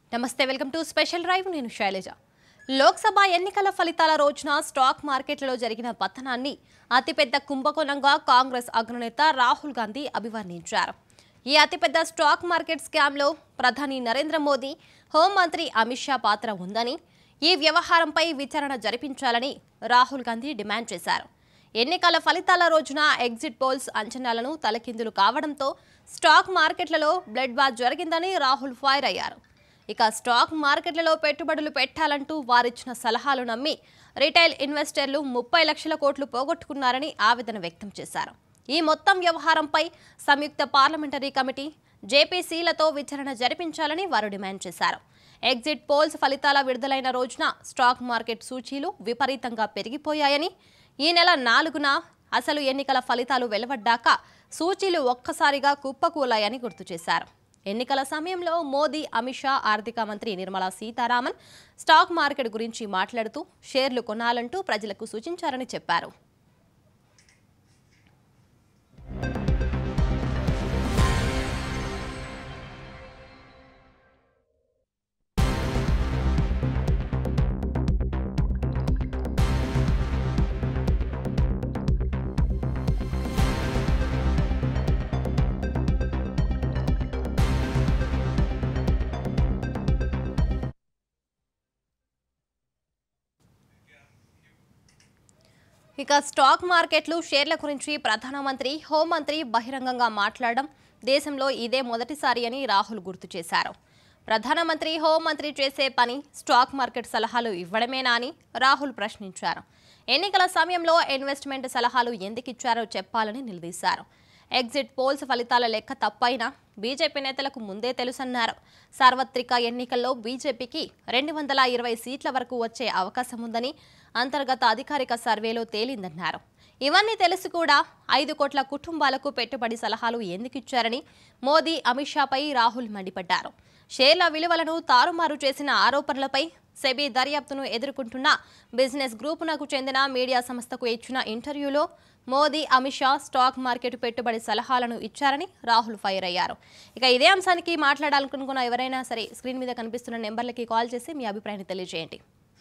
నమస్తే welcome to special drive నేను శైలజ లోక్సభ ఎన్నికల ఫలితాల రోజున స్టాక్ మార్కెట్లలో జరిగిన పతనాన్ని అతిపెద్ద కుంభకోణంగా కాంగ్రెస్ అగ్రనేత రాహుల్ గాంధీ అభివర్ణించారు ఈ అతిపెద్ద స్టాక్ మార్కెట్ స్కామ్లో ప్రధాని నరేంద్ర మోదీ హోంమంత్రి అమిత్ షా పాత్ర ఉందని ఈ వ్యవహారంపై విచారణ జరిపించాలని రాహుల్ గాంధీ డిమాండ్ చేశారు ఎన్నికల ఫలితాల రోజున ఎగ్జిట్ పోల్స్ అంచనాలను తలకిందులు కావడంతో స్టాక్ మార్కెట్లలో బ్లడ్ బాత్ జరిగిందని రాహుల్ ఫైర్ అయ్యారు ఇక స్టాక్ మార్కెట్లలో పెట్టుబడులు పెట్టాలంటూ వారిచ్చిన సలహాలు నమ్మి రిటైల్ ఇన్వెస్టర్లు ముప్పై లక్షల కోట్లు పోగొట్టుకున్నారని ఆవేదన వ్యక్తం చేశారు ఈ మొత్తం వ్యవహారంపై సంయుక్త పార్లమెంటరీ కమిటీ జేపీసీలతో విచారణ జరిపించాలని వారు డిమాండ్ చేశారు ఎగ్జిట్ పోల్స్ ఫలితాల విడుదలైన రోజున స్టాక్ మార్కెట్ సూచీలు విపరీతంగా పెరిగిపోయాయని ఈ నెల నాలుగున అసలు ఎన్నికల ఫలితాలు వెలువడ్డాక సూచీలు ఒక్కసారిగా కుప్పకూలాయని గుర్తు చేశారు ఎన్నికల సమయంలో మోదీ అమిత్ షా ఆర్థిక మంత్రి నిర్మలా సీతారామన్ స్టాక్ మార్కెట్ గురించి మాట్లాడుతూ షేర్లు కొనాలంటూ ప్రజలకు సూచించారని చెప్పారు ఇక స్టాక్ మార్కెట్లు షేర్ల గురించి ప్రధానమంత్రి హోంమంత్రి బహిరంగంగా మాట్లాడడం దేశంలో ఇదే మొదటిసారి అని రాహుల్ గుర్తు చేశారు ప్రధానమంత్రి హోంమంత్రి చేసే పని స్టాక్ మార్కెట్ సలహాలు ఇవ్వడమేనా అని రాహుల్ ప్రశ్నించారు ఎన్నికల సమయంలో ఇన్వెస్ట్మెంట్ సలహాలు ఎందుకు ఇచ్చారో చెప్పాలని నిలదీశారు ఎగ్జిట్ పోల్స్ ఫలితాల లెక్క తప్పైనా బీజేపీ నేతలకు ముందే తెలుసన్నారు సార్వత్రిక ఎన్నికల్లో బీజేపీకి రెండు వందల ఇరవై సీట్ల వరకు వచ్చే అవకాశం ఉందని అంతర్గత అధికారిక సర్వేలో తేలిందన్నారు ఇవన్నీ తెలిసి కూడా ఐదు కోట్ల కుటుంబాలకు పెట్టుబడి సలహాలు ఎందుకు ఇచ్చారని మోదీ అమిత్ షాపై రాహుల్ మండిపడ్డారు షేర్ల విలువలను తారుమారు చేసిన ఆరోపణలపై సెబీ దర్యాప్తును ఎదుర్కొంటున్న బిజినెస్ గ్రూపునకు చెందిన మీడియా సంస్థకు ఇచ్చిన ఇంటర్వ్యూలో మోదీ అమిత్ షా స్టాక్ మార్కెట్ పెట్టుబడి సలహాలను ఇచ్చారని రాహుల్ ఫైర్ అయ్యారు ఇక ఇదే అంశానికి మాట్లాడాలనుకున్న ఎవరైనా సరే స్క్రీన్ మీద కనిపిస్తున్న నెంబర్లకి కాల్ చేసి మీ అభిప్రాయాన్ని తెలియజేయండి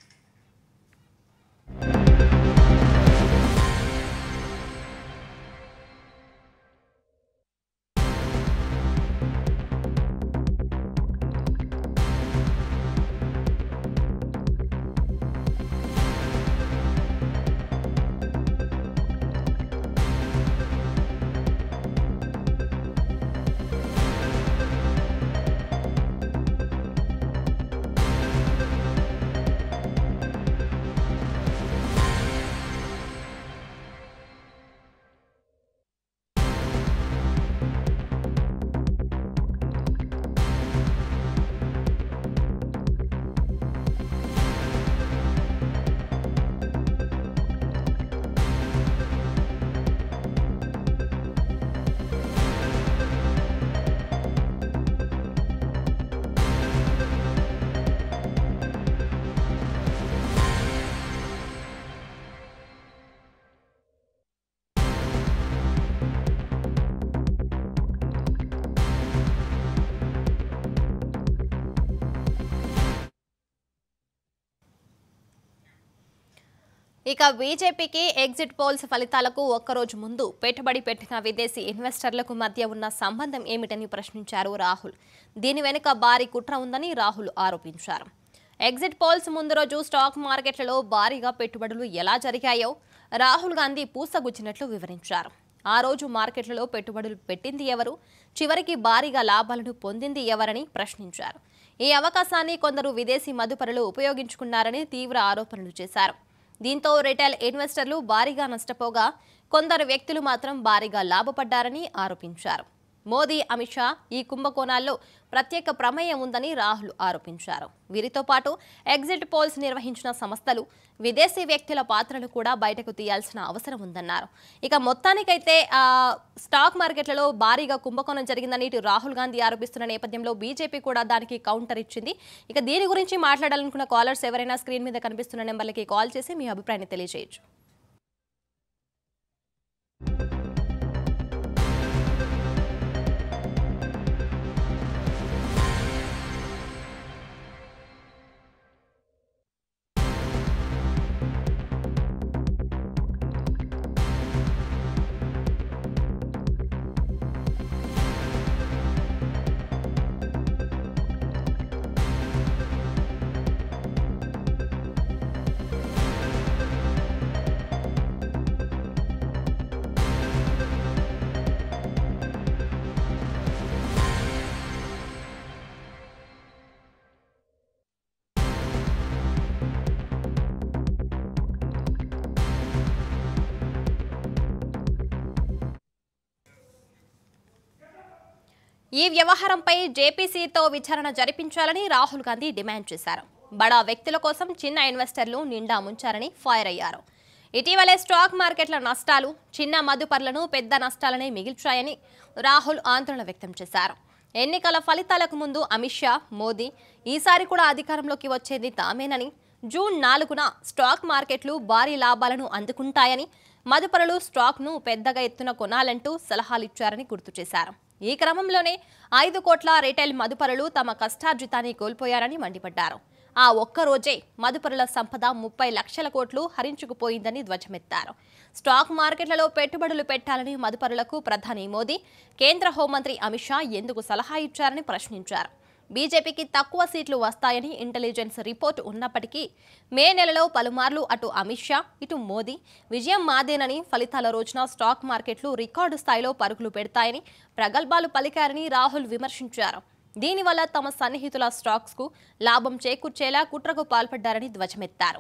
ఇక బీజేపీకి ఎగ్జిట్ పోల్స్ ఫలితాలకు ఒక్కరోజు ముందు పెట్టుబడి పెట్టిన విదేశీ ఇన్వెస్టర్లకు మధ్య ఉన్న సంబంధం ఏమిటని ప్రశ్నించారు రాహుల్ దీని వెనుక భారీ కుట్ర ఉందని రాహుల్ ఆరోపించారు ఎగ్జిట్ పోల్స్ ముందు రోజు స్టాక్ మార్కెట్లలో భారీగా పెట్టుబడులు ఎలా జరిగాయో రాహుల్ గాంధీ పూసగుచ్చినట్లు వివరించారు ఆ రోజు మార్కెట్లలో పెట్టుబడులు పెట్టింది ఎవరు చివరికి భారీగా లాభాలను పొందింది ఎవరని ప్రశ్నించారు ఈ అవకాశాన్ని కొందరు విదేశీ మదుపరులు ఉపయోగించుకున్నారని తీవ్ర ఆరోపణలు చేశారు దీంతో రిటైల్ ఇన్వెస్టర్లు భారీగా నష్టపోగా కొందరు వ్యక్తులు మాత్రం భారీగా లాభపడ్డారని ఆరోపించారు మోదీ అమిత్ షా ఈ కుంభకోణాల్లో ప్రత్యేక ప్రమేయం ఉందని రాహుల్ ఆరోపించారు వీరితో పాటు ఎగ్జిట్ పోల్స్ నిర్వహించిన సంస్థలు విదేశీ వ్యక్తుల పాత్రలు కూడా బయటకు తీయాల్సిన అవసరం ఉందన్నారు ఇక మొత్తానికైతే ఆ, స్టాక్ మార్కెట్లలో భారీగా కుంభకోణం జరిగిందని ఇటు రాహుల్ గాంధీ ఆరోపిస్తున్న నేపథ్యంలో బీజేపీ కూడా దానికి కౌంటర్ ఇచ్చింది ఇక దీని గురించి మాట్లాడాలనుకున్న కాలర్స్ ఎవరైనా స్క్రీన్ మీద కనిపిస్తున్న నెంబర్లకి కాల్ చేసి మీ అభిప్రాయాన్ని తెలియజేయచ్చు ఈ వ్యవహారంపై జేపీసీతో విచారణ జరిపించాలని రాహుల్ గాంధీ డిమాండ్ చేశారు బడా వ్యక్తుల కోసం చిన్న ఇన్వెస్టర్లు నిండా ముంచారని ఫైర్ అయ్యారు ఇటీవలే స్టాక్ మార్కెట్ల నష్టాలు చిన్న మదుపర్లను పెద్ద నష్టాలనే మిగిల్చాయని రాహుల్ ఆందోళన వ్యక్తం చేశారు ఎన్నికల ఫలితాలకు ముందు అమిత్ షా మోదీ ఈసారి కూడా అధికారంలోకి వచ్చేది తామేనని జూన్ నాలుగున స్టాక్ మార్కెట్లు భారీ లాభాలను అందుకుంటాయని మదుపరులు స్టాక్ను పెద్దగా ఎత్తున కొనాలంటూ సలహాలిచ్చారని గుర్తు చేశారు ఈ క్రమంలోనే ఐదు కోట్ల రిటైల్ మదుపరులు తమ కష్టార్జితాన్ని కోల్పోయారని మండిపడ్డారు ఆ ఒక్క రోజే మదుపరుల సంపద ముప్పై లక్షల కోట్లు హరించుకుపోయిందని ధ్వజమెత్తారు స్టాక్ మార్కెట్లలో పెట్టుబడులు పెట్టాలని మదుపరులకు ప్రధాని మోదీ కేంద్ర హోంమంత్రి అమిత్ షా ఎందుకు సలహా ఇచ్చారని ప్రశ్నించారు బీజేపీకి తక్కువ సీట్లు వస్తాయని ఇంటెలిజెన్స్ రిపోర్ట్ ఉన్నప్పటికీ మే నెలలో పలుమార్లు అటు అమిత్ షా ఇటు మోదీ విజయం మాదేనని ఫలితాల రోజున స్టాక్ మార్కెట్లు రికార్డు స్థాయిలో పరుగులు పెడతాయని ప్రగల్భాలు పలికారని రాహుల్ విమర్శించారు దీనివల్ల తమ సన్నిహితుల స్టాక్స్కు లాభం చేకూర్చేలా కుట్రకు పాల్పడ్డారని ధ్వజమెత్తారు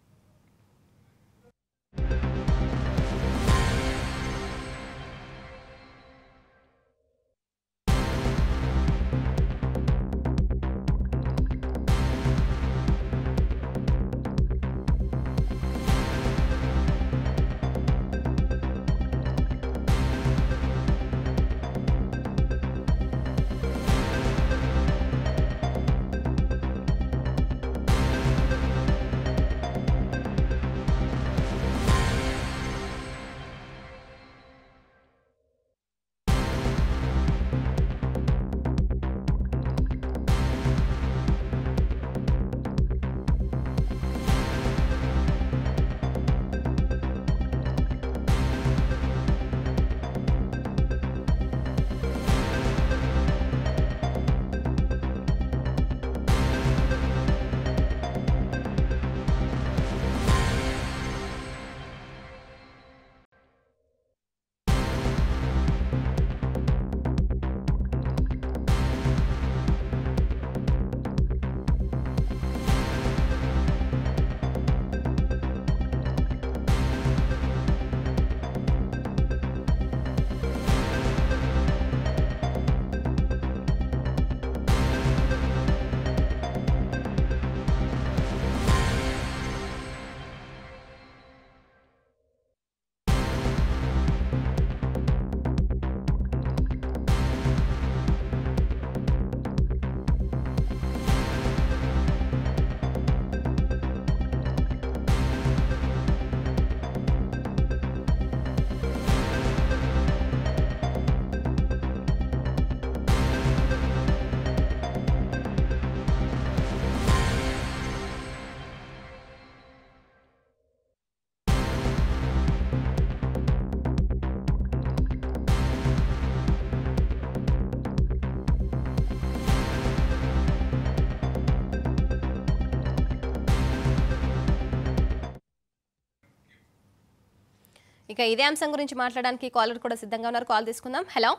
ఇక ఇదే అంశం గురించి మాట్లాడడానికి కాలర్ కూడా సిద్ధంగా ఉన్నారు కాల్ తీసుకుందాం హలో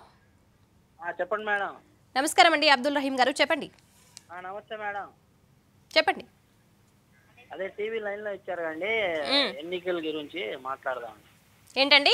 ఆ, చెప్పండి మేడం నమస్కారం అండి అబ్దుల్ రహీం గారు చెప్పండి ఆ, నమస్తే మేడం చెప్పండి అదే టీవీ లైన్ లో ఇచ్చారు కండి మ్. ఎన్నికల గురించి మాట్లాడదాం ఏంటండి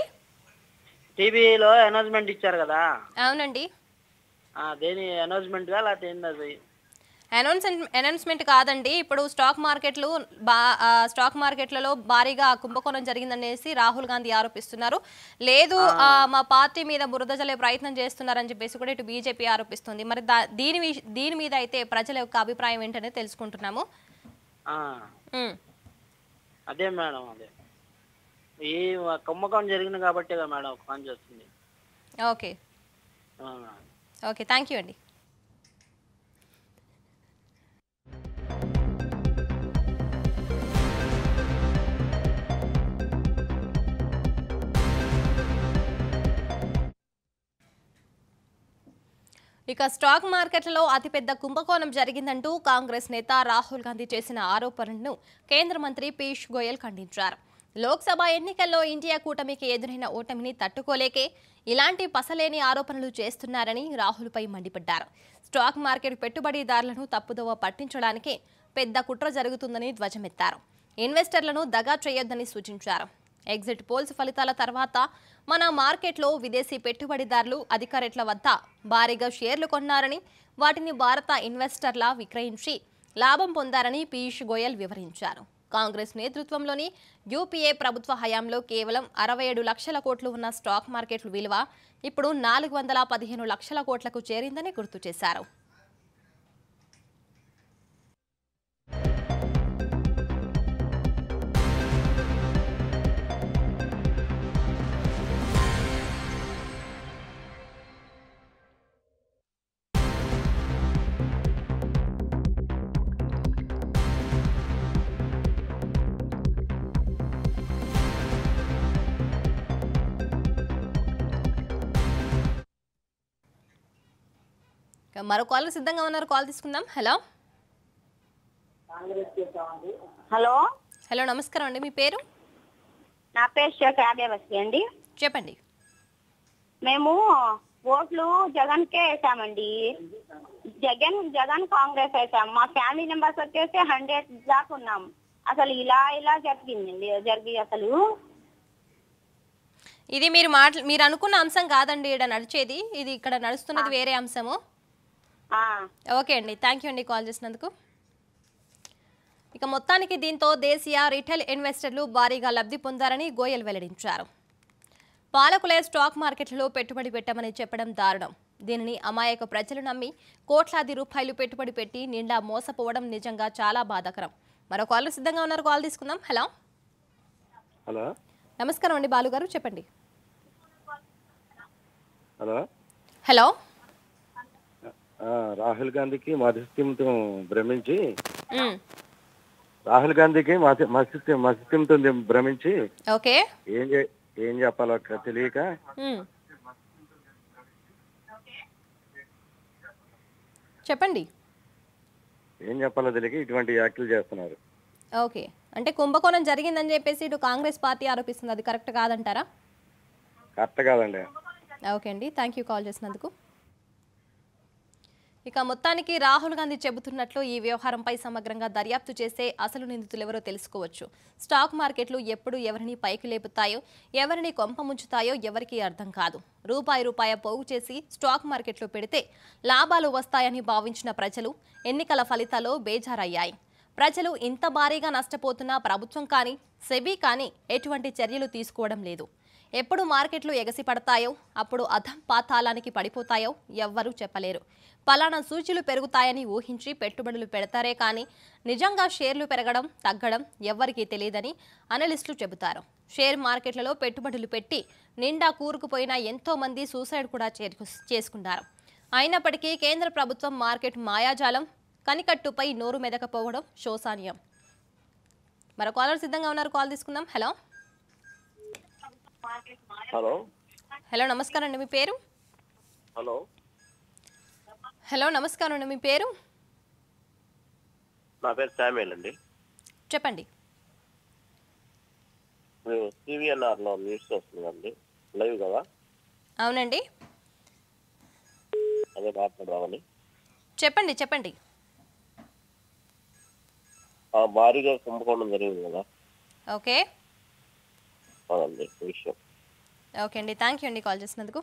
టీవీలో అనౌన్స్మెంట్ ఇచ్చారు కదా అవునండి ఆ, దేని అనౌన్స్మెంట్ గా లేకపోతే ఏంది అది అనౌన్స్ అనౌన్స్మెంట్ కాదండి ఇప్పుడు స్టాక్ మార్కెట్లు బా ఆ, స్టాక్ మార్కెట్లలో భారీగా కుంభకోణం జరిగిందనేసి రాహుల్ గాంధీ ఆరోపిస్తున్నారు లేదు ఆ, మా పార్టీ మీద బురద జల్లే ప్రయత్నం చేస్తున్నారని చెప్పేసి కూడా ఇటు బీజేపీ ఆరోపిస్తుంది మరి దా- దీని విష- దీని మీద అయితే ప్రజల యొక్క అభిప్రాయం ఏంటనే తెలుసుకుంటున్నాము ఆ, ఉమ్. అదే మేడం అదే ఈ కుంభకోణం జరిగింది కాబట్టే కదా మేడం ఒక పని చేస్తుంది ఓకే ఆ. ఓకే థ్యాంక్ యూ అండి ఇక స్టాక్ మార్కెట్లలో అతిపెద్ద కుంభకోణం జరిగిందంటూ కాంగ్రెస్ నేత రాహుల్ గాంధీ చేసిన ఆరోపణలను కేంద్ర మంత్రి పీయూష్ గోయల్ ఖండించారు లోక్సభ ఎన్నికల్లో ఇండియా కూటమికి ఎదురైన ఓటమిని తట్టుకోలేకే ఇలాంటి పసలేని ఆరోపణలు చేస్తున్నారని రాహుల్పై మండిపడ్డారు స్టాక్ మార్కెట్ పెట్టుబడిదారులను తప్పుదోవ పట్టించడానికే పెద్ద కుట్ర జరుగుతుందని ధ్వజమెత్తారు ఇన్వెస్టర్లను దగా చేయొద్దని సూచించారు ఎగ్జిట్ పోల్స్ ఫలితాల తర్వాత మన మార్కెట్లో విదేశీ పెట్టుబడిదారులు అధిక రేట్ల వద్ద భారీగా షేర్లు కొన్నారని వాటిని భారత ఇన్వెస్టర్ల విక్రయించి లాభం పొందారని పీయూష్ గోయల్ వివరించారు కాంగ్రెస్ నేతృత్వంలోని యూపీఏ ప్రభుత్వ హయాంలో కేవలం అరవై ఏడు లక్షల కోట్లు ఉన్న స్టాక్ మార్కెట్ల విలువ ఇప్పుడు నాలుగు వందల పదిహేను లక్షల కోట్లకు చేరిందని గుర్తు చేశారు ఇక మరో కాల్ సిద్ధంగా ఉన్నారు కాల్ తీసుకుందాం హలో హలో హలో నమస్కారం అండి మీ పేరు నా పేరు షేక్ ఆర్యవస్తి అండి చెప్పండి మేము ఓట్లు జగన్ కే వేసామండి జగన్ జగన్ కాంగ్రెస్ వేసాం మా ఫ్యామిలీ మెంబర్స్ వచ్చేసి హండ్రెడ్ దాకా ఉన్నాం అసలు ఇలా ఇలా జరిగిందండి జరిగి అసలు ఇది మీరు మాట్లా మీరు అనుకున్న అంశం కాదండి ఇక్కడ నడిచేది ఇది ఇక్కడ నడుస్తున్నది వేరే అంశము ఆ, ఓకే అండి థ్యాంక్ యూ అండి కాల్ చేసినందుకు ఇక మొత్తానికి దీంతో దేశీయ రిటైల్ ఇన్వెస్టర్లు భారీగా లబ్ధి పొందారని గోయల్ వెల్లడించారు పాలకులే స్టాక్ మార్కెట్లలో పెట్టుబడి పెట్టమని చెప్పడం దారుణం దీనిని అమాయక ప్రజలు నమ్మి కోట్లాది రూపాయలు పెట్టుబడి పెట్టి నిండా మోసపోవడం నిజంగా చాలా బాధాకరం మరో కాల్ సిద్ధంగా ఉన్నారు కాల్ తీసుకుందాం హలో హలో నమస్కారం అండి బాలు గారు చెప్పండి హలో హలో ఆ, రాహుల్ గాంధీకి మధుస్థింతో భ్రమించి మ్, రాహుల్ గాంధీకి మధుస్థిం మధుస్థింతో భ్రమించి ఓకే ఏం చే ఏం చెప్పాలో క- తెలియక మ్. చెప్పండి ఏం చెప్పాలో తెలియక ఇటువంటి వ్యాఖ్యలు చేస్తున్నారు ఓకే అంటే కుంభకోణం జరిగిందని చెప్పేసి ఇటు కాంగ్రెస్ పార్టీ ఆరోపిస్తుంది అది కరెక్ట్ కాదంటారా కరెక్ట్ కాదండి ఓకే అండి థ్యాంక్ యూ కాల్ చేసినందుకు ఇక మొత్తానికి రాహుల్ గాంధీ చెబుతున్నట్లు ఈ వ్యవహారంపై సమగ్రంగా దర్యాప్తు చేస్తే అసలు నిందితులు ఎవరో తెలుసుకోవచ్చు స్టాక్ మార్కెట్లు ఎప్పుడు ఎవరిని పైకి లేపుతాయో ఎవరిని కొంప ముంచుతాయో ఎవరికీ అర్థం కాదు రూపాయి రూపాయ పోగు చేసి స్టాక్ మార్కెట్లో పెడితే లాభాలు వస్తాయని భావించిన ప్రజలు ఎన్నికల ఫలితాల్లో బేజారయ్యాయి ప్రజలు ఇంత భారీగా నష్టపోతున్న ప్రభుత్వం కానీ సెబీ కానీ ఎటువంటి చర్యలు తీసుకోవడం లేదు ఎప్పుడు మార్కెట్లు ఎగసిపడతాయో అప్పుడు అధం పాతాళానికి పడిపోతాయో ఎవ్వరూ చెప్పలేరు పలానా సూచీలు పెరుగుతాయని ఊహించి పెట్టుబడులు పెడతారే కానీ నిజంగా షేర్లు పెరగడం తగ్గడం ఎవ్వరికీ తెలియదని అనలిస్టులు చెబుతారు షేర్ మార్కెట్లలో పెట్టుబడులు పెట్టి నిండా కూరుకుపోయిన ఎంతో మంది సూసైడ్ కూడా చేరుకు- చేసుకున్నారు అయినప్పటికీ కేంద్ర ప్రభుత్వం మార్కెట్ మాయాజాలం కనికట్టుపై నోరు మెదకపోవడం శోసానీయం మరో కాలర్ సిద్ధంగా ఉన్నారు కాల్ తీసుకుందాం హలో హలో హలో నమస్కారం అండి మీ పేరు హలో హలో నమస్కారం అండి మీ పేరు నా పేరు శామ్యుల్ అండి చెప్పండి మేము సివిఎన్ఆర్లో న్యూస్ వస్తుందండి లైవ్ కదా అవునండి అదే మాట్లాడదామని చెప్పండి చెప్పండి ఆ భారీగా కుంభకోణం జరిగింది కదా ఓకే అవునండి ఈ విషయం ఓకే అండి థ్యాంక్ యూ అండి కాల్ చేసినందుకు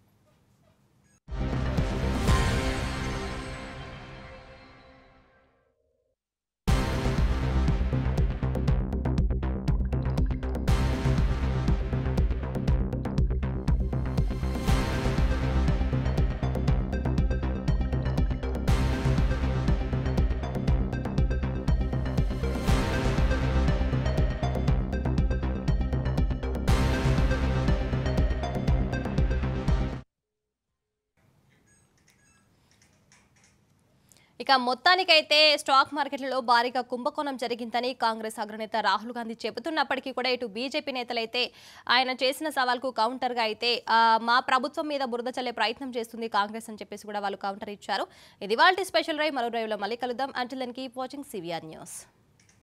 ఇక మొత్తానికైతే స్టాక్ మార్కెట్లలో భారీగా కుంభకోణం జరిగిందని కాంగ్రెస్ అగ్రనేత రాహుల్ గాంధీ చెబుతున్నప్పటికీ కూడా ఇటు బీజేపీ నేతలైతే ఆయన చేసిన సవాల్కు కౌంటర్గా అయితే ఆ, మా ప్రభుత్వం మీద బురద చల్లే ప్రయత్నం చేస్తుంది కాంగ్రెస్ అని చెప్పేసి కూడా వాళ్ళు కౌంటర్ ఇచ్చారు ఇది వాళ్ళ స్పెషల్ డ్రైవ్ మరో డ్రైవ్లో మళ్ళీ కలుద్దాం until keep watching CVR news